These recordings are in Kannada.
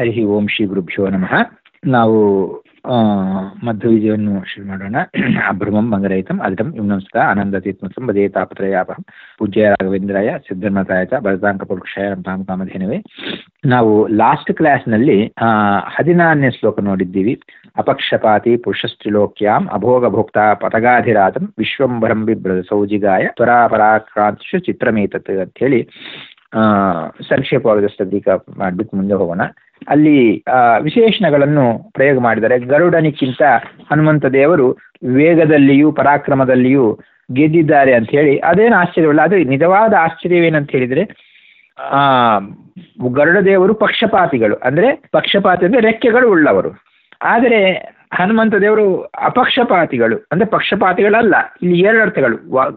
ಹರಿ ಓಂ ಶ್ರೀ ಗುರುಭ್ಯೋ ನಮಃ ನಾವು ಆ, ಮಧ್ವವಿಜಯವನ್ನು ಶುರು ಮಾಡೋಣ ಅಭ್ರಮಂ ಮಂಗರಹಿತಂ ಅದಿಟಂ ಇಂ ನಮಸ್ಕ ಆನಂದತೀತ್ಮಸಂ ಬದೇ ತಾಪತ್ರಯಾಪಹಂ ಪೂಜ್ಯ ರಾಘವೇಂದ್ರಾಯ ಸಿದ್ಧರ್ಮತಾಯ ಚ ಭರತಾಂಕ ಪುರುಷಾಯ ರಾಮ ಕಾಮಧೇನವೇ ನಾವು ಲಾಸ್ಟ್ ಕ್ಲಾಸ್ನಲ್ಲಿ ಹದಿನಾರನೇ ಶ್ಲೋಕ ನೋಡಿದ್ದೀವಿ ಅಪಕ್ಷಪಾತಿ ಪುರುಷಸ್ತ್ರಿಲೋಕ್ಯಾಂ ಅಭೋಗ ಭೋಕ್ತ ಪತಗಾಧಿರಾತಂ ವಿಶ್ವಂಭರಂ ಬಿಭ್ರದ ಸೌಜಿಗಾಯ ತ್ವರಾಪರಾಕ್ರಾಂತಿಷು ಚಿತ್ರಮೇತತ್ ಅಂತ ಹೇಳಿ ಆ, ಸಂಕ್ಷೇಪವಾಗಿ ದೀಕ ಮಾಡ್ಬಿಟ್ಟು ಮುಂದೆ ಹೋಗೋಣ ಅಲ್ಲಿ ಆ, ವಿಶೇಷಣಗಳನ್ನು ಪ್ರಯೋಗ ಮಾಡಿದರೆ ಗರುಡನಿಕ್ಕಿಂತ ಹನುಮಂತ ದೇವರು ವೇಗದಲ್ಲಿಯೂ ಪರಾಕ್ರಮದಲ್ಲಿಯೂ ಗೆದ್ದಿದ್ದಾರೆ ಅಂತ ಹೇಳಿ ಅದೇನು ಆಶ್ಚರ್ಯವಲ್ಲ ಅದು ನಿಜವಾದ ಆಶ್ಚರ್ಯವೇನಂತ ಹೇಳಿದರೆ ಆ ಗರುಡ ದೇವರು ಪಕ್ಷಪಾತಿಗಳು ಅಂದರೆ ಪಕ್ಷಪಾತಿ ಅಂದರೆ ರೆಕ್ಕೆಗಳು ಉಳ್ಳವರು ಆದರೆ ಹನುಮಂತ ದೇವರು ಅಪಕ್ಷಪಾತಿಗಳು ಅಂದರೆ ಪಕ್ಷಪಾತಿಗಳಲ್ಲ ಇಲ್ಲಿ ಎರಡು ಅರ್ಥಗಳು ವ-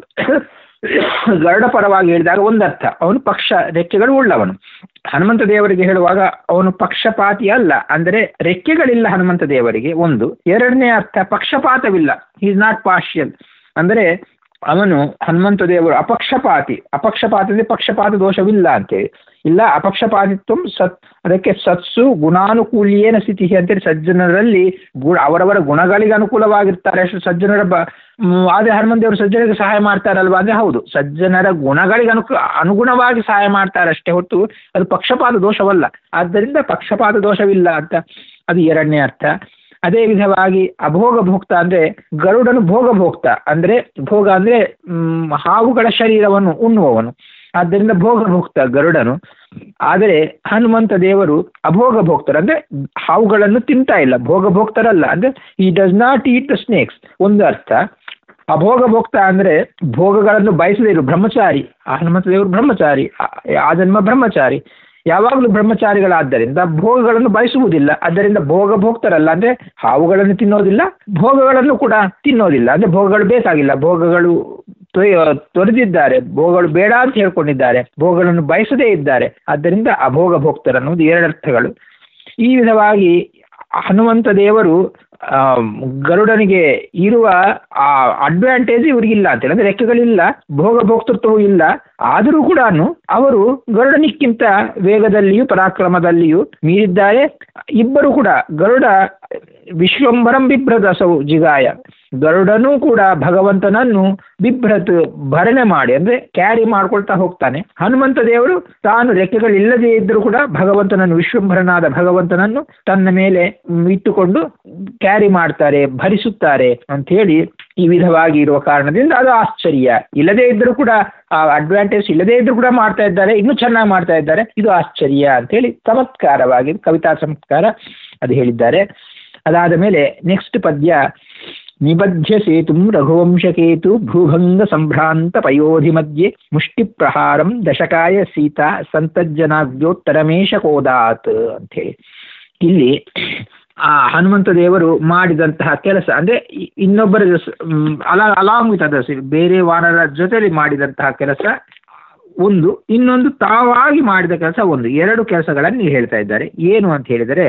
ಗರುಡ ಪರವಾಗಿ ಹೇಳಿದಾಗ ಒಂದು ಅರ್ಥ ಅವನು ಪಕ್ಷ ರೆಕ್ಕೆಗಳು ಉಳ್ಳವನು ಹನುಮಂತ ದೇವರಿಗೆ ಹೇಳುವಾಗ ಅವನು ಪಕ್ಷಪಾತಿ ಅಲ್ಲ ಅಂದರೆ ರೆಕ್ಕೆಗಳಿಲ್ಲ ಹನುಮಂತ ದೇವರಿಗೆ ಒಂದು ಎರಡನೇ ಅರ್ಥ ಪಕ್ಷಪಾತವಿಲ್ಲ ಈಸ್ ನಾಟ್ ಪಾರ್ಷಿಯಲ್ ಅಂದರೆ ಅವನು ಹನುಮಂತ ದೇವರು ಅಪಕ್ಷಪಾತಿ ಅಪಕ್ಷಪಾತ ಅಂದರೆ ಪಕ್ಷಪಾತ ದೋಷವಿಲ್ಲ ಅಂತೇಳಿ ಇಲ್ಲ ಅಪಕ್ಷಪಾತಿತ್ವ ಸತ್ ಅದಕ್ಕೆ ಸತ್ಸು ಗುಣಾನುಕೂಲಿಯೇನ ಸ್ಥಿತಿ ಅಂತೇಳಿ ಸಜ್ಜನರಲ್ಲಿ ಗುಣ ಅವರವರ ಗುಣಗಳಿಗೆ ಅನುಕೂಲವಾಗಿರ್ತಾರೆ ಅಷ್ಟು ಸಜ್ಜನರ ಬ ಮ್, ಆದರೆ ಹನುಮಂತ ದೇವರು ಸಜ್ಜನರಿಗೆ ಸಹಾಯ ಮಾಡ್ತಾರಲ್ವಾ ಅಂದರೆ ಹೌದು ಸಜ್ಜನರ ಗುಣಗಳಿಗೆ ಅನುಕು ಅನುಗುಣವಾಗಿ ಸಹಾಯ ಮಾಡ್ತಾರೆ ಅಷ್ಟೇ ಹೊತ್ತು ಅದು ಪಕ್ಷಪಾತ ದೋಷವಲ್ಲ ಆದ್ದರಿಂದ ಪಕ್ಷಪಾತ ದೋಷವಿಲ್ಲ ಅಂತ ಅದು ಎರಡನೇ ಅರ್ಥ ಅದೇ ವಿಧವಾಗಿ ಅಭೋಗ ಭೋಕ್ತ ಅಂದರೆ ಗರುಡನು ಭೋಗ ಭೋಕ್ತ ಅಂದರೆ ಭೋಗ ಅಂದರೆ ಮ್, ಹಾವುಗಳ ಶರೀರವನ್ನು ಉಣ್ಣುವವನು ಆದ್ದರಿಂದ ಭೋಗ ಭೋಕ್ತ ಗರುಡನು ಆದರೆ ಹನುಮಂತ ದೇವರು ಅಭೋಗ ಭೋಕ್ತರು ಅಂದರೆ ಹಾವುಗಳನ್ನು ತಿಂತಾ ಇಲ್ಲ ಭೋಗ ಭೋಕ್ತರಲ್ಲ ಅಂದರೆ ಈ does not eat the snakes ಒಂದು ಅರ್ಥ ಅಭೋಗ ಭೋಕ್ತ ಅಂದರೆ ಭೋಗಗಳನ್ನು ಬಯಸದೇ ಇರು ಬ್ರಹ್ಮಚಾರಿ ಆ ಹನುಮಂತ ದೇವರು ಬ್ರಹ್ಮಚಾರಿ ಆ- ಆ ಜನ್ಮ ಬ್ರಹ್ಮಚಾರಿ ಯಾವಾಗಲೂ ಬ್ರಹ್ಮಚಾರಿಗಳಾದ್ದರಿಂದ ಭೋಗಗಳನ್ನು ಬಯಸುವುದಿಲ್ಲ ಆದ್ದರಿಂದ ಭೋಗ ಭೋಕ್ತರಲ್ಲ ಅಂದರೆ ಹಾವುಗಳನ್ನು ತಿನ್ನೋದಿಲ್ಲ ಭೋಗಗಳನ್ನು ಕೂಡ ತಿನ್ನೋದಿಲ್ಲ ಅಂದರೆ ಭೋಗಗಳು ಬೇಕಾಗಿಲ್ಲ ಭೋಗಗಳು ತೊಯ್- ತೊರೆದಿದ್ದಾರೆ ಭೋಗಗಳು ಬೇಡ ಅಂತ ಹೇಳ್ಕೊಂಡಿದ್ದಾರೆ ಭೋಗಗಳನ್ನು ಬಯಸದೇ ಇದ್ದಾರೆ ಆದ್ದರಿಂದ ಅಭೋಗ ಭೋಕ್ತರನ್ನುವುದು ಎರಡು ಅರ್ಥಗಳು ಈ ವಿಧವಾಗಿ ಹನುಮಂತ ದೇವರು ಆ, ಗರುಡನಿಗೆ ಇರುವ ಆ ಅಡ್ವಾಂಟೇಜ್ ಇವರಿಗಿಲ್ಲ ಅಂತೇಳಿ ಅಂದರೆ ರೆಕ್ಕೆಗಳಿಲ್ಲ ಭೋಗ ಭೋಕ್ತೃತ್ವವೂ ಇಲ್ಲ ಆದರೂ ಕೂಡ ಅವರು ಗರುಡನಿಕ್ಕಿಂತ ವೇಗದಲ್ಲಿಯೂ ಪರಾಕ್ರಮದಲ್ಲಿಯೂ ಮೀರಿದ್ದಾರೆ ಇಬ್ಬರು ಕೂಡ ಗರುಡ ವಿಶ್ವಂಬರಂ ಬಿಭ್ರದ ಸೌ ಜಿಗಾಯ ಗರುಡನೂ ಕೂಡ ಭಗವಂತನನ್ನು ಬಿಭ್ರತ್ ಭರಣೆ ಮಾಡಿ ಅಂದರೆ ಕ್ಯಾರಿ ಮಾಡ್ಕೊಳ್ತಾ ಹೋಗ್ತಾನೆ ಹನುಮಂತ ದೇವರು ತಾನು ರೆಕ್ಕೆಗಳಿಲ್ಲದೇ ಇದ್ದರೂ ಕೂಡ ಭಗವಂತನನ್ನು ವಿಶ್ವಂಭರನಾದ ಭಗವಂತನನ್ನು ತನ್ನ ಮೇಲೆ ಮ್, ಇಟ್ಟುಕೊಂಡು ಕ್ಯಾರಿ ಮಾಡ್ತಾರೆ ಭರಿಸುತ್ತಾರೆ ಅಂತ ಹೇಳಿ ಈ ವಿಧವಾಗಿ ಇರುವ ಕಾರಣದಿಂದ ಅದು ಆಶ್ಚರ್ಯ ಇಲ್ಲದೇ ಇದ್ದರೂ ಕೂಡ ಆ ಅಡ್ವಾಂಟೇಜ್ ಇಲ್ಲದೇ ಇದ್ದರೂ ಕೂಡ ಮಾಡ್ತಾ ಇದ್ದಾರೆ ಇನ್ನೂ ಚೆನ್ನಾಗಿ ಮಾಡ್ತಾ ಇದ್ದಾರೆ ಇದು ಆಶ್ಚರ್ಯ ಅಂತೇಳಿ ಚಮತ್ಕಾರವಾಗಿ ಕವಿತಾ ಚಮತ್ಕಾರ ಅದು ಹೇಳಿದ್ದಾರೆ ಅದಾದ ಮೇಲೆ ನೆಕ್ಸ್ಟ್ ಪದ್ಯ ನಿಬಧ್ಯ ಸೇತುಂ ರಘುವಂಶಕೇತು ಭೂಭಂಗ ಸಂಭ್ರಾಂತ ಪಯೋಧಿ ಮಧ್ಯೆ ಮುಷ್ಟಿಪ್ರಹಾರಂ ದಶಕಾಯ ಸೀತಾ ಸಂತಜ್ಜನಾಗ್ಯೋತ್ತರಮೇಶ ಕೋದಾತ್ ಅಂಥೇಳಿ ಇಲ್ಲಿ ಆ ಹನುಮಂತ ದೇವರು ಮಾಡಿದಂತಹ ಕೆಲಸ ಅಂದರೆ ಇ- ಇನ್ನೊಬ್ಬರ ಸ- ಮ್, ಅಲಾ ಅಲಾಂಗ್ ವಿತ್ ಅದರ್ಸ್ ಬೇರೆ ವಾನರ ಜೊತೆಲಿ ಮಾಡಿದಂತಹ ಕೆಲಸ ಒಂದು ಇನ್ನೊಂದು ತಾವಾಗಿ ಮಾಡಿದ ಕೆಲಸ ಒಂದು ಎರಡು ಕೆಲಸಗಳನ್ನು ಇಲ್ಲಿ ಹೇಳ್ತಾ ಇದ್ದಾರೆ ಏನು ಅಂತ ಹೇಳಿದರೆ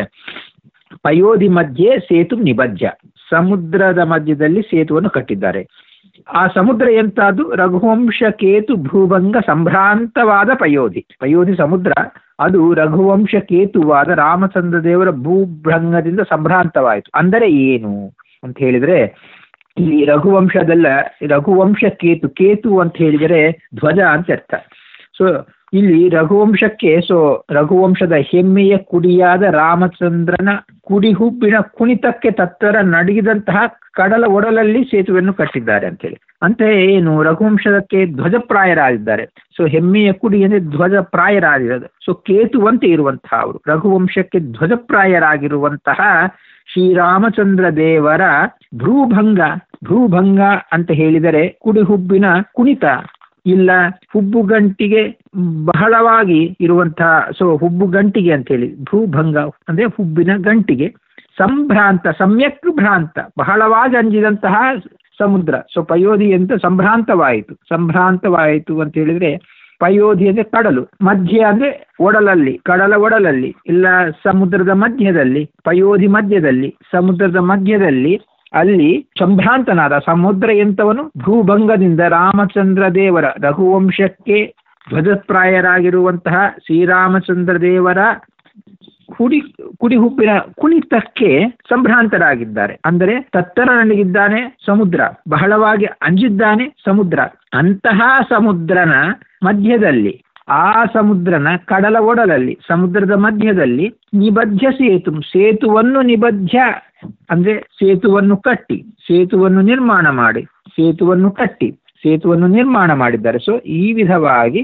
ಪಯೋಧಿ ಮಧ್ಯೆ ಸೇತು ನಿಬಜ್ಜ ಸಮುದ್ರದ ಮಧ್ಯದಲ್ಲಿ ಸೇತುವನ್ನು ಕಟ್ಟಿದ್ದಾರೆ ಆ ಸಮುದ್ರ ಎಂತಾದ್ದು ರಘುವಂಶ ಕೇತು ಭೂಭಂಗ ಸಂಭ್ರಾಂತವಾದ ಪಯೋಧಿ ಪಯೋಧಿ ಸಮುದ್ರ ಅದು ರಘುವಂಶ ಕೇತುವಾದ ರಾಮಚಂದ್ರ ದೇವರ ಭೂಭಂಗದಿಂದ ಸಂಭ್ರಾಂತವಾಯಿತು ಅಂದರೆ ಏನು ಅಂತ ಹೇಳಿದರೆ ಇಲ್ಲಿ ರಘುವಂಶದಲ್ಲ ರಘುವಂಶ ಕೇತು ಕೇತು ಅಂತ ಹೇಳಿದರೆ ಧ್ವಜ ಅಂತ ಅರ್ಥ ಸೊ ಇಲ್ಲಿ ರಘುವಂಶಕ್ಕೆ ಸೊ ರಘುವಂಶದ ಹೆಮ್ಮೆಯ ಕುಡಿಯಾದ ರಾಮಚಂದ್ರನ ಕುಡಿಹುಬ್ಬಿನ ಕುಣಿತಕ್ಕೆ ತತ್ತರ ನಡಗಿದಂತಹ ಕಡಲ ಒಡಲಲ್ಲಿ ಸೇತುವೆಯನ್ನು ಕಟ್ಟಿದ್ದಾರೆ ಅಂತೇಳಿ ಅಂತ ಏನು ರಘುವಂಶದಕ್ಕೆ ಧ್ವಜಪ್ರಾಯರಾಗಿದ್ದಾರೆ ಸೊ ಹೆಮ್ಮೆಯ ಕುಡಿ ಅಂದರೆ ಧ್ವಜಪ್ರಾಯರಾಗಿರೋದು ಸೊ ಕೇತುವಂತೆ ಇರುವಂತಹ ಅವರು ರಘುವಂಶಕ್ಕೆ ಧ್ವಜಪ್ರಾಯರಾಗಿರುವಂತಹ ಶ್ರೀರಾಮಚಂದ್ರ ದೇವರ ಭ್ರೂಭಂಗ ಭ್ರೂಭಂಗ ಅಂತ ಹೇಳಿದರೆ ಕುಡಿಹುಬ್ಬಿನ ಕುಣಿತ ಇಲ್ಲ ಹುಬ್ಬುಗಂಟಿಗೆ ಬಹಳವಾಗಿ ಇರುವಂತಹ ಸೊ ಹುಬ್ಬುಗಂಟಿಗೆ ಅಂತ ಹೇಳಿ ಭೂಭಂಗ ಅಂದ್ರೆ ಹುಬ್ಬಿನ ಗಂಟಿಗೆ ಸಂಭ್ರಾಂತ ಸಮ್ಯಕ್ ಭ್ರಾಂತ ಬಹಳವಾಗಿ ಅಂಜಿದಂತಹ ಸಮುದ್ರ ಸೊ ಪಯೋಧಿ ಅಂತ ಸಂಭ್ರಾಂತವಾಯಿತು ಸಂಭ್ರಾಂತವಾಯಿತು ಅಂತ ಹೇಳಿದ್ರೆ ಪಯೋಧಿ ಅಂದ್ರೆ ಕಡಲು ಮಧ್ಯ ಅಂದ್ರೆ ಒಡಲಲ್ಲಿ ಕಡಲ ಒಡಲಲ್ಲಿ ಇಲ್ಲ ಸಮುದ್ರದ ಮಧ್ಯದಲ್ಲಿ ಪಯೋಧಿ ಮಧ್ಯದಲ್ಲಿ ಸಮುದ್ರದ ಮಧ್ಯದಲ್ಲಿ ಅಲ್ಲಿ ಸಂಭ್ರಾಂತನಾದ ಸಮುದ್ರ ಎಂತವನು ಭೂಭಂಗದಿಂದ ರಾಮಚಂದ್ರ ದೇವರ ರಘುವಂಶಕ್ಕೆ ಧ್ವಜಪ್ರಾಯರಾಗಿರುವಂತಹ ಶ್ರೀರಾಮಚಂದ್ರ ದೇವರ ಹುಡಿ ಕುಡಿ ಹುಬ್ಬಿನ ಕುಣಿತಕ್ಕೆ ಸಂಭ್ರಾಂತರಾಗಿದ್ದಾರೆ ಅಂದರೆ ತತ್ತರನಿಗಿದ್ದಾನೆ ಸಮುದ್ರ ಬಹಳವಾಗಿ ಅಂಜಿದ್ದಾನೆ ಸಮುದ್ರ ಅಂತಹ ಸಮುದ್ರನ ಮಧ್ಯದಲ್ಲಿ ಆ ಸಮುದ್ರನ ಕಡಲ ಒಡಲಲ್ಲಿ ಸಮುದ್ರದ ಮಧ್ಯದಲ್ಲಿ ನಿಬದ್ಧ ಸೇತು ಸೇತುವನ್ನು ನಿಬದ್ಧ ಅಂದ್ರೆ ಸೇತುವನ್ನು ಕಟ್ಟಿ ಸೇತುವನ್ನು ನಿರ್ಮಾಣ ಮಾಡಿ ಸೇತುವನ್ನು ಕಟ್ಟಿ ಸೇತುವನ್ನು ನಿರ್ಮಾಣ ಮಾಡಿದ್ದಾರೆ ಸೊ ಈ ವಿಧವಾಗಿ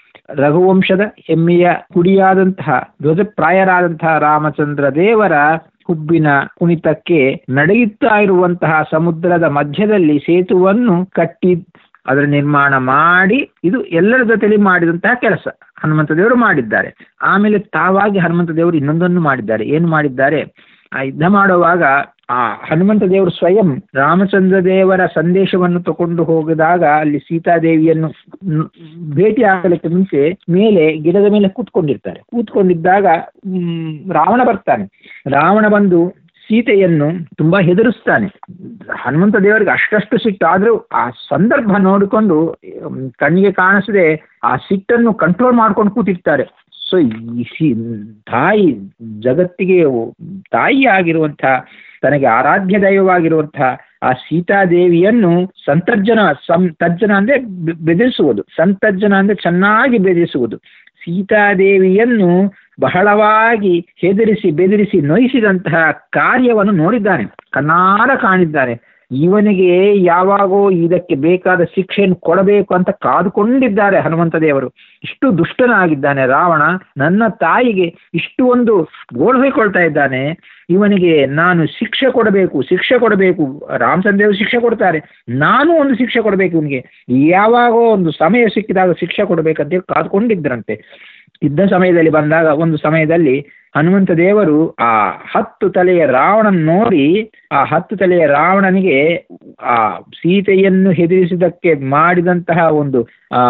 ರಘುವಂಶದ ಹೆಮ್ಮೆಯ ಕುಡಿಯಾದಂತಹ ಧ್ವಜಪ್ರಾಯರಾದಂತಹ ರಾಮಚಂದ್ರ ದೇವರ ಹುಬ್ಬಿನ ಕುಣಿತಕ್ಕೆ ನಡೆಯುತ್ತಾ ಇರುವಂತಹ ಸಮುದ್ರದ ಮಧ್ಯದಲ್ಲಿ ಸೇತುವನ್ನು ಕಟ್ಟಿ ಅದರ ನಿರ್ಮಾಣ ಮಾಡಿ ಇದು ಎಲ್ಲರ ಜೊತೆಲಿ ಮಾಡಿದಂತಹ ಕೆಲಸ ಹನುಮಂತ ದೇವರು ಮಾಡಿದ್ದಾರೆ ಆಮೇಲೆ ತಾವಾಗಿ ಹನುಮಂತ ದೇವರು ಇನ್ನೊಂದನ್ನು ಮಾಡಿದ್ದಾರೆ ಏನು ಮಾಡಿದ್ದಾರೆ ಆ ಯುದ್ಧ ಮಾಡುವಾಗ ಆ ಹನುಮಂತ ದೇವರು ಸ್ವಯಂ ರಾಮಚಂದ್ರ ದೇವರ ಸಂದೇಶವನ್ನು ತಗೊಂಡು ಹೋಗಿದಾಗ ಅಲ್ಲಿ ಸೀತಾದೇವಿಯನ್ನು ನ್- ಭೇಟಿ ಆಗಲಿಕ್ಕೆ ಮುಂಚೆ ಮೇಲೆ ಗಿಡದ ಮೇಲೆ ಕೂತ್ಕೊಂಡಿರ್ತಾರೆ ಕೂತ್ಕೊಂಡಿದ್ದಾಗ ಮ್, ರಾವಣ ಬರ್ತಾನೆ ರಾವಣ ಬಂದು ಸೀತೆಯನ್ನು ತುಂಬಾ ಹೆದರಿಸ್ತಾನೆ ಹನುಮಂತ ದೇವರಿಗೆ ಅಷ್ಟಷ್ಟು ಸಿಟ್ಟು ಆದರೂ ಆ ಸಂದರ್ಭ ನೋಡಿಕೊಂಡು ಮ್, ಕಣ್ಣಿಗೆ ಕಾಣಿಸದೆ ಆ ಸಿಟ್ಟನ್ನು ಕಂಟ್ರೋಲ್ ಮಾಡ್ಕೊಂಡು ಕೂತಿರ್ತಾರೆ ಸೊ ಈ ಸಿ- ತಾಯಿ ಜಗತ್ತಿಗೆ ತಾಯಿ ಆಗಿರುವಂಥ ತನಗೆ ಆರಾಧ್ಯ ದೈವವಾಗಿರುವಂತಹ ಆ ಸೀತಾದೇವಿಯನ್ನು ಸಂತರ್ಜನ ಸಂ ತರ್ಜನ ಅಂದ್ರೆ ಬೆ- ಬೆದರಿಸುವುದು ಸಂತರ್ಜನ ಅಂದ್ರೆ ಚೆನ್ನಾಗಿ ಬೆದರಿಸುವುದು ಸೀತಾದೇವಿಯನ್ನು ಬಹಳವಾಗಿ ಹೆದರಿಸಿ ಬೆದರಿಸಿ ನೋಯಿಸಿದಂತಹ ಕಾರ್ಯವನ್ನು ನೋಡಿದ್ದಾನೆ ಕಣ್ಣಾರ ಕಾಣಿದ್ದಾನೆ ಇವನಿಗೆ ಯಾವಾಗೋ ಇದಕ್ಕೆ ಬೇಕಾದ ಶಿಕ್ಷೆಯನ್ನು ಕೊಡಬೇಕು ಅಂತ ಕಾದುಕೊಂಡಿದ್ದಾರೆ ಹನುಮಂತ ದೇವರು ಇಷ್ಟು ದುಷ್ಟನಾಗಿದ್ದಾನೆ ರಾವಣ ನನ್ನ ತಾಯಿಗೆ ಇಷ್ಟು ಒಂದು ಗೋಳ್ಹೊಯ್ಕೊಳ್ತಾ ಇದ್ದಾನೆ ಇವನಿಗೆ ನಾನು ಶಿಕ್ಷೆ ಕೊಡಬೇಕು ಶಿಕ್ಷೆ ಕೊಡಬೇಕು ರಾಮಚಂದ್ರ ದೇವರು ಶಿಕ್ಷೆ ಕೊಡ್ತಾರೆ ನಾನು ಒಂದು ಶಿಕ್ಷೆ ಕೊಡಬೇಕು ಇವನಿಗೆ ಯಾವಾಗೋ ಒಂದು ಸಮಯ ಸಿಕ್ಕಿದಾಗ ಶಿಕ್ಷೆ ಕೊಡಬೇಕಂತ ಕಾದುಕೊಂಡಿದ್ರಂತೆ ಇದ್ದ ಸಮಯದಲ್ಲಿ ಬಂದಾಗ ಒಂದು ಸಮಯದಲ್ಲಿ ಹನುಮಂತ ದೇವರು ಆ ಹತ್ತು ತಲೆಯ ರಾವಣನ್ ನೋಡಿ ಆ ಹತ್ತು ತಲೆಯ ರಾವಣನಿಗೆ ಆ ಸೀತೆಯನ್ನು ಹೆದರಿಸಿದಕ್ಕೆ ಮಾಡಿದಂತಹ ಒಂದು ಆ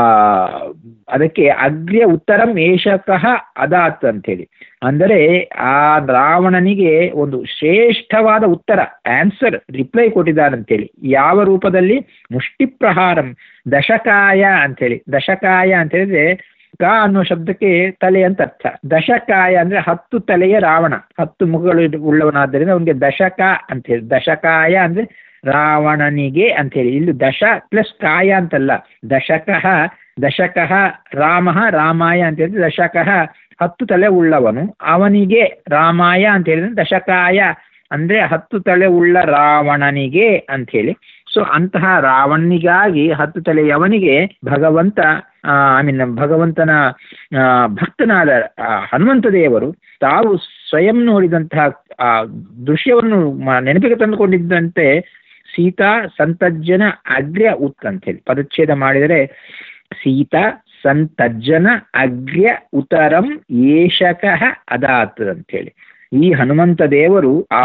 ಅದಕ್ಕೆ ಅಗ್ರ್ಯ ಉತ್ತರಂ ಏಷಕಃ ಅದಾತ್ ಅಂತೇಳಿ ಅಂದರೆ ಆ ರಾವಣನಿಗೆ ಒಂದು ಶ್ರೇಷ್ಠವಾದ ಉತ್ತರ ಆನ್ಸರ್ ರಿಪ್ಲೈ ಕೊಟ್ಟಿದ್ದಾನಂತೇಳಿ ಯಾವ ರೂಪದಲ್ಲಿ ಮುಷ್ಟಿ ಪ್ರಹಾರಂ ದಶಕಾಯ ಅಂತೇಳಿ ದಶಕಾಯ ಅಂತ ಹೇಳಿದ್ರೆ ಕ ಅನ್ನೋ ಶಬ್ದಕ್ಕೆ ತಲೆ ಅಂತ ಅರ್ಥ ದಶಕಾಯ ಅಂದ್ರೆ ಹತ್ತು ತಲೆಯ ರಾವಣ ಹತ್ತು ಮುಖಗಳು ಇದ್- ಉಳ್ಳವನಾದ್ದರಿಂದ ಅವನಿಗೆ ದಶಕ ಅಂತ ಹೇಳಿ ದಶಕಾಯ ಅಂದ್ರೆ ರಾವಣನಿಗೆ ಅಂತ ಹೇಳಿ ಇಲ್ಲಿ ದಶ ಪ್ಲಸ್ ಕಾಯ ಅಂತಲ್ಲ ದಶಕಃ ದಶಕಃ ರಾಮ ರಾಮಾಯ ಅಂತ ಹೇಳಿದ್ರೆ ದಶಕಃ ಹತ್ತು ತಲೆ ಉಳ್ಳವನು ಅವನಿಗೆ ರಾಮಾಯ ಅಂತ ಹೇಳಿದ್ರೆ ದಶಕಾಯ ಅಂದ್ರೆ ಹತ್ತು ತಲೆ ಉಳ್ಳ ರಾವಣನಿಗೆ ಅಂತ ಹೇಳಿ ಸೊ ಅಂತಹ ರಾವಣನಿಗಾಗಿ ಹತ್ತು ತಲೆಯವನಿಗೆ ಭಗವಂತ ಐ ಮೀನ್ ಭಗವಂತನ ಆ, ಭಕ್ತನಾದ ಆ, ಹನುಮಂತ ದೇವರು ತಾವು ಸ್ವಯಂ ನೋಡಿದಂತಹ ಆ ದೃಶ್ಯವನ್ನು ಮ- ನೆನಪಿಗೆ ತಂದುಕೊಂಡಿದ್ದಂತೆ ಸೀತಾ ಸಂತಜ್ಜನ ಅಗ್ರ್ಯ ಉತ್ ಅಂತ ಹೇಳಿ ಪದಚ್ಛೇದ ಮಾಡಿದರೆ ಸೀತಾ ಸಂತಜ್ಜನ ಅಗ್ರ್ಯ ಉತರಂ ಏಷಕಃ ಅದಾತ್ ಅಂತೇಳಿ ಈ ಹನುಮಂತ ದೇವರು ಆ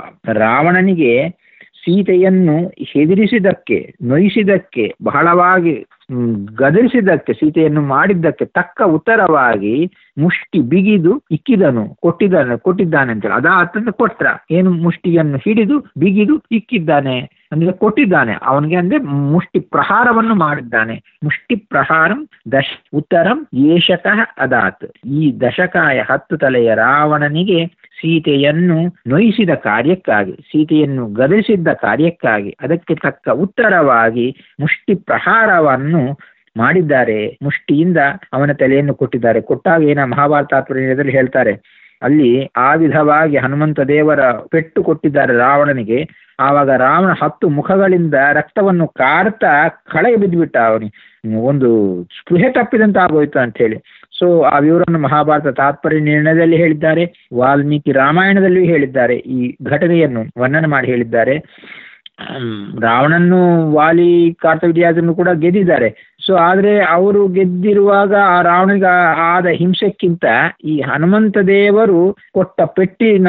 ರಾವಣನಿಗೆ ಸೀತೆಯನ್ನು ಹೆದರಿಸಿದಕ್ಕೆ ನೊಯಿಸಿದಕ್ಕೆ ಬಹಳವಾಗಿ ಮ್, ಗದರಿಸಿದ್ದಕ್ಕೆ ಸೀತೆಯನ್ನು ಮಾಡಿದ್ದಕ್ಕೆ ತಕ್ಕ ಉತ್ತರವಾಗಿ ಮುಷ್ಟಿ ಬಿಗಿದು ಇಕ್ಕಿದನು ಕೊಟ್ಟಿದ್ದಾನೆ ಕೊಟ್ಟಿದ್ದಾನೆ ಅಂತೇಳಿ ಅದಾತಂದ್ರೆ ಕೊಟ್ರ ಏನು ಮುಷ್ಟಿಯನ್ನು ಹಿಡಿದು ಬಿಗಿದು ಇಕ್ಕಿದ್ದಾನೆ ಅಂದ್ರೆ ಕೊಟ್ಟಿದ್ದಾನೆ ಅವನಿಗೆ ಅಂದ್ರೆ ಮುಷ್ಟಿ ಪ್ರಹಾರವನ್ನು ಮಾಡಿದ್ದಾನೆ ಮುಷ್ಟಿ ಪ್ರಹಾರಂ ದಶ ಉತ್ತರಂ ಏಷಕಃ ಅದಾತ್ ಈ ದಶಕಾಯ ಹತ್ತು ತಲೆಯ ರಾವಣನಿಗೆ ಸೀತೆಯನ್ನು ನೊಯಿಸಿದ ಕಾರ್ಯಕ್ಕಾಗಿ ಸೀತೆಯನ್ನು ಗದರಿಸಿದ್ದ ಕಾರ್ಯಕ್ಕಾಗಿ ಅದಕ್ಕೆ ತಕ್ಕ ಉತ್ತರವಾಗಿ ಮುಷ್ಟಿ ಪ್ರಹಾರವನ್ನು ಮಾಡಿದ್ದಾರೆ ಮುಷ್ಟಿಯಿಂದ ಅವನ ತಲೆಯನ್ನು ಕೊಟ್ಟಿದ್ದಾರೆ ಕೊಟ್ಟಾಗ ಏನ ಮಹಾಭಾರತ ತಾತ್ಪರ್ಯದಲ್ಲಿ ಹೇಳ್ತಾರೆ ಅಲ್ಲಿ ಆ ವಿಧವಾಗಿ ಹನುಮಂತ ದೇವರ ಪೆಟ್ಟು ಕೊಟ್ಟಿದ್ದಾರೆ ರಾವಣನಿಗೆ ಆವಾಗ ರಾವಣ ಹತ್ತು ಮುಖಗಳಿಂದ ರಕ್ತವನ್ನು ಕಾರ್ತಾ ಕಳೆಗೆ ಬಿದ್ದುಬಿಟ್ಟ ಅವನಿಗೆ ಒಂದು ಸ್ಪೃಹೆ ತಪ್ಪಿದಂತ ಆಗೋಯ್ತು ಅಂತ ಹೇಳಿ ಸೊ ಆ ವಿವರವನ್ನು ಮಹಾಭಾರತ ತಾತ್ಪರ್ಯ ನಿರ್ಣಯದಲ್ಲಿ ಹೇಳಿದ್ದಾರೆ ವಾಲ್ಮೀಕಿ ರಾಮಾಯಣದಲ್ಲಿಯೂ ಹೇಳಿದ್ದಾರೆ ಈ ಘಟನೆಯನ್ನು ವರ್ಣನೆ ಮಾಡಿ ಹೇಳಿದ್ದಾರೆ ಹ್ಮ್, ರಾವಣನ್ನು ವಾಲಿ ಕಾರ್ತವಿರ್ಯಾಜನ್ನು ಕೂಡ ಗೆದ್ದಿದ್ದಾರೆ ಸೊ ಆದ್ರೆ ಅವರು ಗೆದ್ದಿರುವಾಗ ಆ ರಾವಣಿಗೆ ಆದ ಹಿಂಸೆಕ್ಕಿಂತ ಈ ಹನುಮಂತ ದೇವರು ಕೊಟ್ಟ ಪೆಟ್ಟಿನ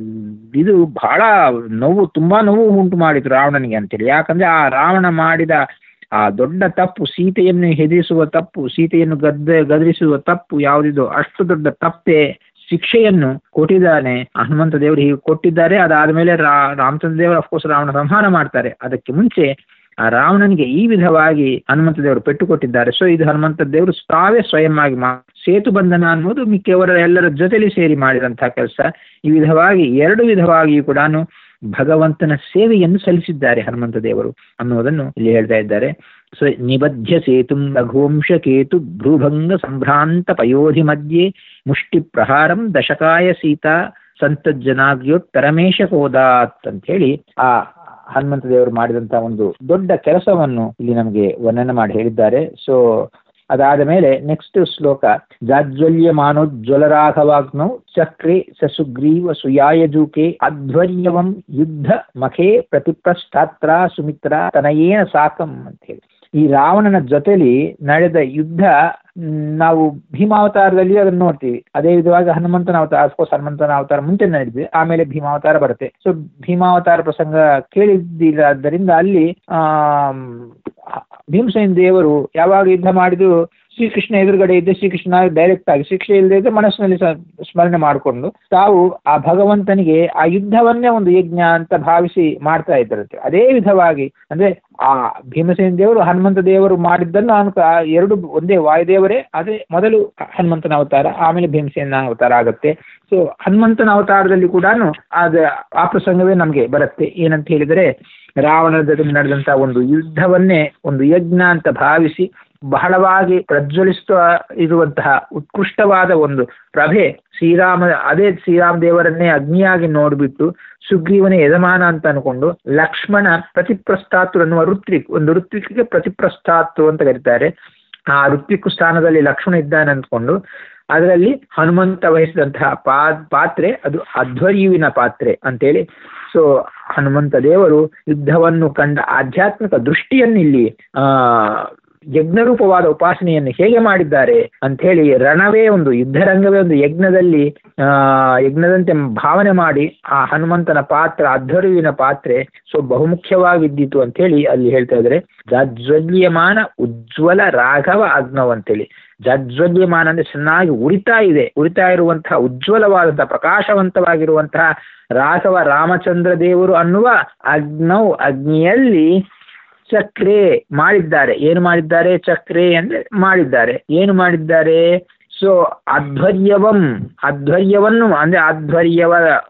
ಇದು ಬಹಳ ನೋವು ತುಂಬಾ ನೋವು ಉಂಟು ಮಾಡಿತು ರಾವಣನಿಗೆ ಅಂತೇಳಿ ಯಾಕಂದ್ರೆ ಆ ರಾವಣ ಮಾಡಿದ ಆ ದೊಡ್ಡ ತಪ್ಪು ಸೀತೆಯನ್ನು ಹೆದರಿಸುವ ತಪ್ಪು ಸೀತೆಯನ್ನು ಗದ್ದ ಗದರಿಸುವ ತಪ್ಪು ಯಾವುದಿದೋ ಅಷ್ಟು ದೊಡ್ಡ ತಪ್ಪೆ ಶಿಕ್ಷೆಯನ್ನು ಕೊಟ್ಟಿದ್ದಾನೆ ಹನುಮಂತ ದೇವರು ಹೀಗೆ ಕೊಟ್ಟಿದ್ದಾರೆ ಅದಾದ ಮೇಲೆ ರಾ ರಾಮಚಂದ್ರ ದೇವರು ಅಫ್ಕೋರ್ಸ್ ರಾವಣ ಸಂಹಾರ ಮಾಡ್ತಾರೆ ಅದಕ್ಕೆ ಮುಂಚೆ ಆ ರಾವಣನಿಗೆ ಈ ವಿಧವಾಗಿ ಹನುಮಂತ ದೇವರು ಪೆಟ್ಟು ಕೊಟ್ಟಿದ್ದಾರೆ ಸೊ ಇದು ಹನುಮಂತ ದೇವರು ತಾವೇ ಸ್ವಯಂ ಆಗಿ ಮಾ ಸೇತು ಬಂಧನ ಅನ್ನೋದು ಮಿಕ್ಕವರ ಎಲ್ಲರ ಜೊತೆಲಿ ಸೇರಿ ಮಾಡಿದಂತಹ ಕೆಲಸ ಈ ವಿಧವಾಗಿ ಎರಡು ವಿಧವಾಗಿಯೂ ಕೂಡ ಭಗವಂತನ ಸೇವೆಯನ್ನು ಸಲ್ಲಿಸಿದ್ದಾರೆ ಹನುಮಂತ ದೇವರು ಅನ್ನುವುದನ್ನು ಇಲ್ಲಿ ಹೇಳ್ತಾ ಇದ್ದಾರೆ ಸೊ ನಿಬಧ್ಯ ಸೇತುಂ ರಘುವಂಶ ಕೇತು ಭ್ರೂಭಂಗ ಸಂಭ್ರಾಂತ ಪಯೋಧಿ ಮಧ್ಯೆ ಮುಷ್ಟಿ ಪ್ರಹಾರಂ ದಶಕಾಯ ಸೀತಾ ಸಂತಜ್ಜನಾಗ್ಯೋತ್ತರಮೇಶ ಕೋದಾತ್ ಅಂತ ಹೇಳಿ ಆ ಹನುಮಂತ ದೇವರು ಮಾಡಿದಂತಹ ಒಂದು ದೊಡ್ಡ ಕೆಲಸವನ್ನು ಇಲ್ಲಿ ನಮಗೆ ವರ್ಣನೆ ಮಾಡಿ ಹೇಳಿದ್ದಾರೆ ಸೊ ಅದಾದ ಮೇಲೆ ನೆಕ್ಸ್ಟ್ ಶ್ಲೋಕ ಜಾಜ್ವಲ್ಯಮಾನೋಜ್ವಲರಾಘವಾಗ್ನೌ ಚಕ್ರೆ ಸಸುಗ್ರೀವ ಸುಯಾಯಜೂಕೆ ಅಧ್ವರ್ಯವಂ ಯುದ್ಧ ಮಖೇ ಪ್ರತಿಪ್ರಷ್ಟಾತ್ರ ಸುಮಿತ್ರ ತನಯೇನ ಸಾಕಂ ಅಂತ ಹೇಳಿ ಈ ರಾವಣನ ಜೊತೆಲಿ ನಡೆದ ಯುದ್ಧ ನಾವು ಭೀಮಾವತಾರದಲ್ಲಿ ಅದನ್ನು ನೋಡ್ತೀವಿ ಅದೇ ವಿಧವಾಗಿ ಹನುಮಂತನ ಅವತಾರ ಅಫ್ಕೋರ್ಸ್ ಹನುಮಂತನ ಅವತಾರ ಮುಂಚೆ ನಡೆದಿದೆ ಆಮೇಲೆ ಭೀಮಾವತಾರ ಬರುತ್ತೆ ಸೊ ಭೀಮಾವತಾರ ಪ್ರಸಂಗ ಕೇಳಿದ್ದರಿಂದ ಅಲ್ಲಿ ಆ ಭೀಮಸೇನ ದೇವರು ಯಾವಾಗ ಯುದ್ಧ ಮಾಡಿದ್ರು ಶ್ರೀಕೃಷ್ಣ ಎದುರುಗಡೆ ಇದ್ದ ಶ್ರೀಕೃಷ್ಣ ಡೈರೆಕ್ಟ್ ಆಗಿ ಶಿಕ್ಷೆ ಇಲ್ಲದೆ ಇದ್ದ ಮನಸ್ಸಿನಲ್ಲಿ ಸ್ಮರಣೆ ಮಾಡಿಕೊಂಡು ತಾವು ಆ ಭಗವಂತನಿಗೆ ಆ ಯುದ್ಧವನ್ನೇ ಒಂದು ಯಜ್ಞ ಅಂತ ಭಾವಿಸಿ ಮಾಡ್ತಾ ಇದ್ದರಂತೆ ಅದೇ ವಿಧವಾಗಿ ಅಂದ್ರೆ ಆ ಭೀಮಸೇನ ದೇವರು ಹನುಮಂತ ದೇವರು ಮಾಡಿದ್ದನ್ನು ಅನ್ಕ ಎರಡು ಒಂದೇ ವಾಯುದೇವರೇ ಅದೇ ಮೊದಲು ಹನುಮಂತನ ಅವತಾರ ಆಮೇಲೆ ಭೀಮಸೇನ ಅವತಾರ ಆಗುತ್ತೆ ಸೊ ಹನುಮಂತನ ಅವತಾರದಲ್ಲಿ ಕೂಡ ಅದ ಆ ಪ್ರಸಂಗವೇ ನಮಗೆ ಬರುತ್ತೆ ಏನಂತ ಹೇಳಿದರೆ ರಾವಣನ ಜೊತೆ ನಡೆದಂತಹ ಒಂದು ಯುದ್ಧವನ್ನೇ ಒಂದು ಯಜ್ಞ ಅಂತ ಭಾವಿಸಿ ಬಹಳವಾಗಿ ಪ್ರಜ್ವಲಿಸ್ತಾ ಇರುವಂತಹ ಉತ್ಕೃಷ್ಟವಾದ ಒಂದು ಪ್ರಭೆ ಶ್ರೀರಾಮ ಅದೇ ಶ್ರೀರಾಮ ದೇವರನ್ನೇ ಅಗ್ನಿಯಾಗಿ ನೋಡಿಬಿಟ್ಟು ಸುಗ್ರೀವನೇ ಯಜಮಾನ ಅಂತ ಅನ್ಕೊಂಡು ಲಕ್ಷ್ಮಣ ಪ್ರತಿಪ್ರಸ್ಥಾತೃ ಅನ್ನುವ ಋತ್ವಿಕ್ ಒಂದು ಋತ್ವಿಕ್ಗೆ ಪ್ರತಿಪ್ರಸ್ಥಾತೃ ಅಂತ ಕರೀತಾರೆ ಆ ಋತ್ವಿಕ್ ಸ್ಥಾನದಲ್ಲಿ ಲಕ್ಷ್ಮಣ ಇದ್ದಾನೆ ಅಂದ್ಕೊಂಡು ಅದರಲ್ಲಿ ಹನುಮಂತ ವಹಿಸಿದಂತಹ ಪಾ ಪಾತ್ರೆ ಅದು ಅಧ್ವರ್ಯುವಿನ ಪಾತ್ರೆ ಅಂತೇಳಿ ಸೊ ಹನುಮಂತ ದೇವರು ಯುದ್ಧವನ್ನು ಕಂಡ ಆಧ್ಯಾತ್ಮಿಕ ದೃಷ್ಟಿಯನ್ನು ಇಲ್ಲಿ ಆ ಯಜ್ಞರೂಪವಾದ ಉಪಾಸನೆಯನ್ನು ಹೇಗೆ ಮಾಡಿದ್ದಾರೆ ಅಂತ ಹೇಳಿ ರಣವೇ ಒಂದು ಯುದ್ಧರಂಗವೇ ಒಂದು ಯಜ್ಞದಲ್ಲಿ ಆ ಯಜ್ಞದಂತೆ ಭಾವನೆ ಮಾಡಿ ಆ ಹನುಮಂತನ ಪಾತ್ರ ಅಧ್ವರ್ಯುವಿನ ಪಾತ್ರೆ ಸೊ ಬಹುಮುಖ್ಯವಾಗಿದ್ದಿತು ಅಂತ ಹೇಳಿ ಅಲ್ಲಿ ಹೇಳ್ತಾ ಇದ್ದಾರೆ ಜಾಜ್ವಲ್ಯಮಾನ ಉಜ್ವಲ ರಾಘವ ಅಗ್ನವ್ ಅಂತೇಳಿ ಜಾಜ್ವಲ್ಯಮಾನ ಅಂದ್ರೆ ಚೆನ್ನಾಗಿ ಉರಿತಾ ಇದೆ ಉರಿತಾ ಇರುವಂತಹ ಉಜ್ವಲವಾದಂತಹ ಪ್ರಕಾಶವಂತವಾಗಿರುವಂತಹ ರಾಘವ ರಾಮಚಂದ್ರ ದೇವರು ಅನ್ನುವ ಅಗ್ನವ್ ಅಗ್ನಿಯಲ್ಲಿ ಚಕ್ರೆ ಮಾಡಿದ್ದಾರೆ ಏನು ಮಾಡಿದ್ದಾರೆ ಚಕ್ರೆ ಅಂದ್ರೆ ಮಾಡಿದ್ದಾರೆ ಏನು ಮಾಡಿದ್ದಾರೆ ಸೊ ಅಧ್ವರ್ಯವಂ ಅಧ್ವರ್ಯವನ್ನು ಅಂದ್ರೆ ಅಧ್ವರ್ಯವ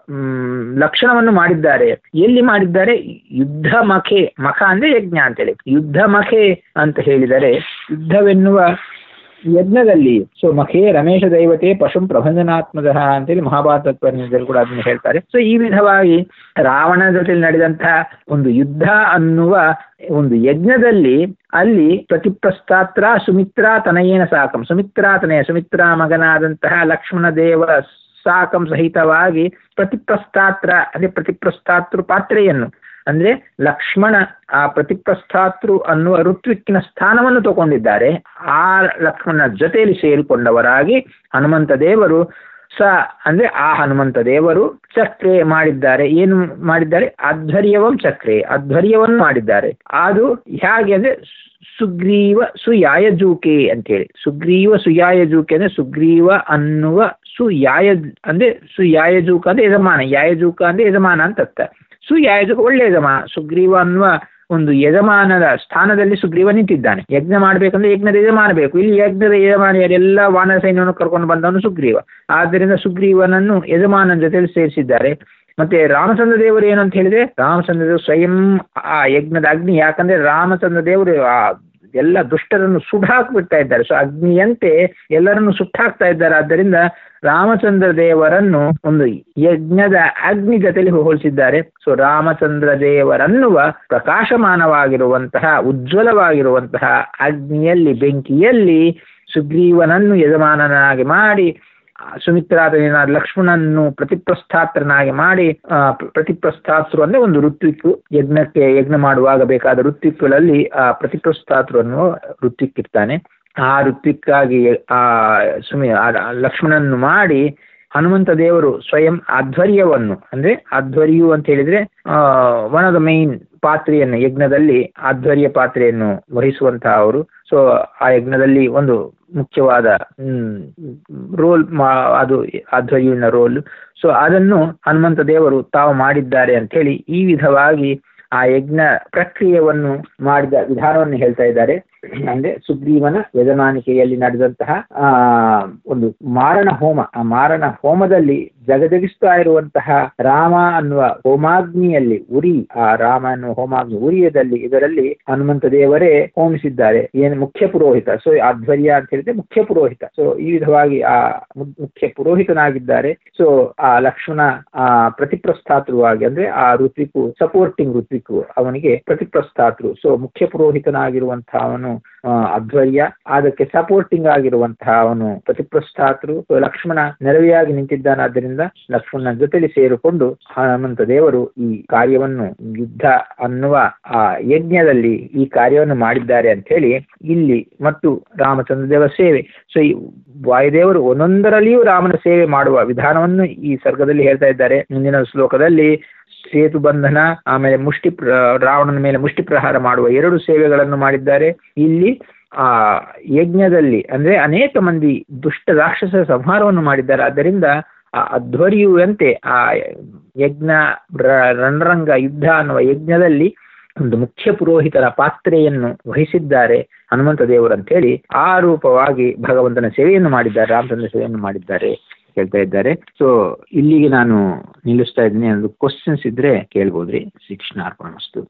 ಲಕ್ಷಣವನ್ನು ಮಾಡಿದ್ದಾರೆ ಎಲ್ಲಿ ಮಾಡಿದ್ದಾರೆ ಯುದ್ಧ ಮಖೆ ಮಖ ಅಂದ್ರೆ ಯಜ್ಞ ಅಂತೇಳಿ ಯುದ್ಧ ಮಖೆ ಅಂತ ಹೇಳಿದರೆ ಯುದ್ಧವೆನ್ನುವ ಯಜ್ಞದಲ್ಲಿ ಸೊ ಮಖೇ ರಮೇಶ ದೈವತೆ ಪಶುಂ ಪ್ರಭಂಜನಾತ್ಮದ ಅಂತೇಳಿ ಮಹಾಭಾರತ ತತ್ವಜ್ಞರು ಕೂಡ ಅದನ್ನು ಹೇಳ್ತಾರೆ ಸೊ ಈ ವಿಧವಾಗಿ ರಾವಣ ಜೊತೆ ನಡೆದಂತಹ ಒಂದು ಯುದ್ಧ ಅನ್ನುವ ಒಂದು ಯಜ್ಞದಲ್ಲಿ ಅಲ್ಲಿ ಪ್ರತಿಪ್ರಸ್ಥಾತ್ರ ಸುಮಿತ್ರಾ ತನಯೇನ ಸಾಕಂ ಸುಮಿತ್ರಾ ತನಯ ಸುಮಿತ್ರಾ ಮಗನಾದಂತಹ ಲಕ್ಷ್ಮಣ ದೇವ ಸಾಕಂ ಸಹಿತವಾಗಿ ಪ್ರತಿಪ್ರಸ್ಥಾತ್ರ ಅಂದ್ರೆ ಪ್ರತಿಪ್ರಸ್ಥಾತೃ ಪಾತ್ರೆಯನ್ನು ಅಂದ್ರೆ ಲಕ್ಷ್ಮಣ ಆ ಪ್ರತಿಪ್ರಸ್ಥಾತೃ ಅನ್ನುವ ಋತ್ವಿಕ್ಕಿನ ಸ್ಥಾನವನ್ನು ತಗೊಂಡಿದ್ದಾರೆ ಆ ಲಕ್ಷ್ಮಣನ ಜೊತೆಯಲ್ಲಿ ಸೇರಿಕೊಂಡವರಾಗಿ ಹನುಮಂತ ದೇವರು ಸ ಅಂದ್ರೆ ಆ ಹನುಮಂತ ದೇವರು ಚಕ್ರೆ ಮಾಡಿದ್ದಾರೆ ಏನು ಮಾಡಿದ್ದಾರೆ ಅಧ್ವರ್ಯವಂ ಚಕ್ರೆ ಅಧ್ವರ್ಯವನ್ನು ಮಾಡಿದ್ದಾರೆ ಅದು ಹೇಗೆ ಅಂದ್ರೆ ಸುಗ್ರೀವ ಸುಯಾಯಜೂಕೆ ಅಂತೇಳಿ ಸುಗ್ರೀವ ಸುಯಾಯಜೂಕೆ ಅಂದ್ರೆ ಸುಗ್ರೀವ ಅನ್ನುವ ಸುಯಾಯ ಅಂದ್ರೆ ಸುಯಾಯಜೂಕ ಅಂದ್ರೆ ಯಜಮಾನ ಯಾಯಜೂಕ ಅಂದ್ರೆ ಯಜಮಾನ ಅಂತ ಅರ್ಥ ಸುಯಾಯಜೂಕ ಒಳ್ಳೆ ಯಜಮಾನ ಸುಗ್ರೀವ ಅನ್ನುವ ಒಂದು ಯಜಮಾನದ ಸ್ಥಾನದಲ್ಲಿ ಸುಗ್ರೀವ ನಿಂತಿದ್ದಾನೆ ಯಜ್ಞ ಮಾಡಬೇಕಂದ್ರೆ ಯಜ್ಞದ ಯಜಮಾನ ಬೇಕು ಇಲ್ಲಿ ಯಜ್ಞದ ಯಜಮಾನಿಯರೆಲ್ಲ ವಾನರ ಸೈನ್ಯವನ್ನು ಕರ್ಕೊಂಡು ಬಂದವನು ಸುಗ್ರೀವ ಆದ್ದರಿಂದ ಸುಗ್ರೀವನನ್ನು ಯಜಮಾನನ ಜೊತೆಲಿ ಸೇರಿಸಿದ್ದಾರೆ ಮತ್ತೆ ರಾಮಚಂದ್ರ ದೇವರು ಏನು ಅಂತ ಹೇಳಿದ್ರೆ ರಾಮಚಂದ್ರ ದೇವರು ಸ್ವಯಂ ಆ ಯಜ್ಞದ ಅಗ್ನಿ ಯಾಕಂದ್ರೆ ರಾಮಚಂದ್ರ ದೇವರು ಆ ಎಲ್ಲ ದುಷ್ಟರನ್ನು ಸುಡಾಕ್ಬಿಡ್ತಾ ಇದ್ದಾರೆ ಸೊ ಅಗ್ನಿಯಂತೆ ಎಲ್ಲರನ್ನು ಸುಟ್ಟಾಕ್ತಾ ಇದ್ದಾರೆ ಆದ್ದರಿಂದ ರಾಮಚಂದ್ರ ದೇವರನ್ನು ಒಂದು ಯಜ್ಞದ ಅಗ್ನಿ ಜೊತೆಲಿ ಹೋಲಿಸಿದ್ದಾರೆ ಸೊ ರಾಮಚಂದ್ರ ದೇವರನ್ನುವ ಪ್ರಕಾಶಮಾನವಾಗಿರುವಂತಹ ಉಜ್ವಲವಾಗಿರುವಂತಹ ಅಗ್ನಿಯಲ್ಲಿ ಬೆಂಕಿಯಲ್ಲಿ ಸುಗ್ರೀವನನ್ನು ಯಜಮಾನನಾಗಿ ಮಾಡಿ ಸುಮಿತ್ರಾದನ ಲಕ್ಷ್ಮಣನ್ನು ಪ್ರತಿಪ್ರಸ್ಥಾತ್ರನಾಗಿ ಮಾಡಿ ಪ್ರತಿಪ್ರಸ್ಥಾತೃ ಅಂದ್ರೆ ಒಂದು ಋತ್ವಿಕ್ ಯಜ್ಞಕ್ಕೆ ಯಜ್ಞ ಮಾಡುವಾಗ ಬೇಕಾದ ಋತ್ವಿಕ್ಗಳಲ್ಲಿ ಆ ಪ್ರತಿಪ್ರಸ್ಥಾತೃ ಅನ್ನುವ ಋತ್ವಿಕ್ ಇರ್ತಾನೆ ಆ ಋತ್ವಿಕ್ಕಾಗಿ ಆ ಸುಮಿ ಲಕ್ಷ್ಮಣನ್ನು ಮಾಡಿ ಹನುಮಂತ ದೇವರು ಸ್ವಯಂ ಆಧ್ವರ್ಯವನ್ನು ಅಂದ್ರೆ ಆಧ್ವರ್ಯು ಅಂತ ಹೇಳಿದ್ರೆ ಒನ್ ಆಫ್ ದ ಮೈನ್ ಪಾತ್ರೆಯನ್ನು ಯಜ್ಞದಲ್ಲಿ ಆಧ್ವರ್ಯ ಪಾತ್ರೆಯನ್ನು ವಹಿಸುವಂತಹ ಅವರು ಸೊ ಆ ಯಜ್ಞದಲ್ಲಿ ಒಂದು ಮುಖ್ಯವಾದ ರೋಲ್ ಅದು ಆಧ್ವರ್ಯುವಿನ ರೋಲ್ ಸೊ ಅದನ್ನು ಹನುಮಂತ ದೇವರು ತಾವು ಮಾಡಿದ್ದಾರೆ ಅಂತ ಹೇಳಿ ಈ ವಿಧವಾಗಿ ಆ ಯಜ್ಞ ಪ್ರಕ್ರಿಯೆಯನ್ನು ಮಾಡಿದ ವಿಧಾನವನ್ನು ಹೇಳ್ತಾ ಇದ್ದಾರೆ ಅಂದ್ರೆ ಸುಗ್ರೀವನ ಯಜಮಾನಿಕೆಯಲ್ಲಿ ನಡೆದಂತಹ ಆ ಒಂದು ಮಾರಣ ಹೋಮ ಆ ಮಾರಣ ಹೋಮದಲ್ಲಿ ಜಗಜಗಿಸ್ತಾ ಇರುವಂತಹ ರಾಮ ಅನ್ನುವ ಹೋಮಾಗ್ನಿಯಲ್ಲಿ ಉರಿ ಆ ರಾಮ ಅನ್ನುವ ಹೋಮಾಗ್ನಿ ಉರಿಯದಲ್ಲಿ ಇದರಲ್ಲಿ ಹನುಮಂತ ದೇವರೇ ಹೋಮಿಸಿದ್ದಾರೆ ಏನು ಮುಖ್ಯ ಪುರೋಹಿತ ಸೊ ಆಧ್ವರ್ಯ ಅಂತ ಹೇಳಿದ್ರೆ ಮುಖ್ಯ ಪುರೋಹಿತ ಸೊ ಈ ವಿಧವಾಗಿ ಆ ಮು- ಮುಖ್ಯ ಪುರೋಹಿತನಾಗಿದ್ದಾರೆ ಸೊ ಆ ಲಕ್ಷ್ಮಣ ಆ ಪ್ರತಿಪ್ರಸ್ಥಾತೃವಾಗಿ ಅಂದ್ರೆ ಆ ಋತ್ವಿಕು ಸಪೋರ್ಟಿಂಗ್ ಋತ್ವಿಕು ಅವನಿಗೆ ಪ್ರತಿಪ್ರಸ್ಥಾತೃ ಸೊ ಮುಖ್ಯ ಪುರೋಹಿತನಾಗಿರುವಂತಹ ಅವನು ಆ, ಅಧ್ವರ್ಯ ಅದಕ್ಕೆ ಸಪೋರ್ಟಿಂಗ್ ಆಗಿರುವಂತಹ ಅವನು ಪ್ರತಿಪ್ರಸ್ಥಾತೃ ಸೊ ಲಕ್ಷ್ಮಣ ನೆರವಿಯಾಗಿ ನಿಂತಿದ್ದಾನಾದ್ದರಿಂದ ಲಕ್ಷ್ಮಣನ ಜೊತೆಲಿ ಸೇರಿಕೊಂಡು ಹನುಮಂತ ದೇವರು ಈ ಕಾರ್ಯವನ್ನು ಯುದ್ಧ ಅನ್ನುವ ಆ ಯಜ್ಞದಲ್ಲಿ ಈ ಕಾರ್ಯವನ್ನು ಮಾಡಿದ್ದಾರೆ ಅಂತ ಹೇಳಿ ಇಲ್ಲಿ ಮತ್ತು ರಾಮಚಂದ್ರ ದೇವರ ಸೇವೆ ಸೊ ಈ ವಾಯುದೇವರು ಒಂದೊಂದರಲ್ಲಿಯೂ ರಾಮನ ಸೇವೆ ಮಾಡುವ ವಿಧಾನವನ್ನು ಈ ಸರ್ಗದಲ್ಲಿ ಹೇಳ್ತಾ ಇದ್ದಾರೆ ಮುಂದಿನ ಶ್ಲೋಕದಲ್ಲಿ ಸೇತು ಬಂಧನ ಆಮೇಲೆ ಮುಷ್ಟಿ ಪ್ರ- ರಾವಣನ ಮೇಲೆ ಮುಷ್ಟಿ ಪ್ರಹಾರ ಮಾಡುವ ಎರಡು ಸೇವೆಗಳನ್ನು ಮಾಡಿದ್ದಾರೆ ಇಲ್ಲಿ ಆ ಯಜ್ಞದಲ್ಲಿ ಅಂದ್ರೆ ಅನೇಕ ಮಂದಿ ದುಷ್ಟ ರಾಕ್ಷಸ ಸಂಹಾರವನ್ನು ಮಾಡಿದ್ದಾರೆ ಆದ್ದರಿಂದ ಆ ಅಧ್ವರ್ಯುವಂತೆ ಆ ಯಜ್ಞ ರ- ರಣರಂಗ ಯುದ್ಧ ಅನ್ನುವ ಯಜ್ಞದಲ್ಲಿ ಒಂದು ಮುಖ್ಯ ಪುರೋಹಿತರ ಪಾತ್ರೆಯನ್ನು ವಹಿಸಿದ್ದಾರೆ ಹನುಮಂತ ದೇವರು ಅಂತ ಹೇಳಿ ಆ ರೂಪವಾಗಿ ಭಗವಂತನ ಸೇವೆಯನ್ನು ಮಾಡಿದ್ದಾರೆ ರಾಮಚಂದ್ರ ಸೇವೆಯನ್ನು ಮಾಡಿದ್ದಾರೆ ಹೇಳ್ತಾ ಇದ್ದಾರೆ ಸೊ ಇಲ್ಲಿಗೆ ನಾನು ನಿಲ್ಲಿಸ್ತಾ ಇದ್ದೀನಿ ಅದು ಕ್ವಶನ್ಸ್ ಇದ್ರೆ ಕೇಳ್ಬೋದ್ರಿ ಶಿಕ್ಷಣ ಅರ್ಪಣ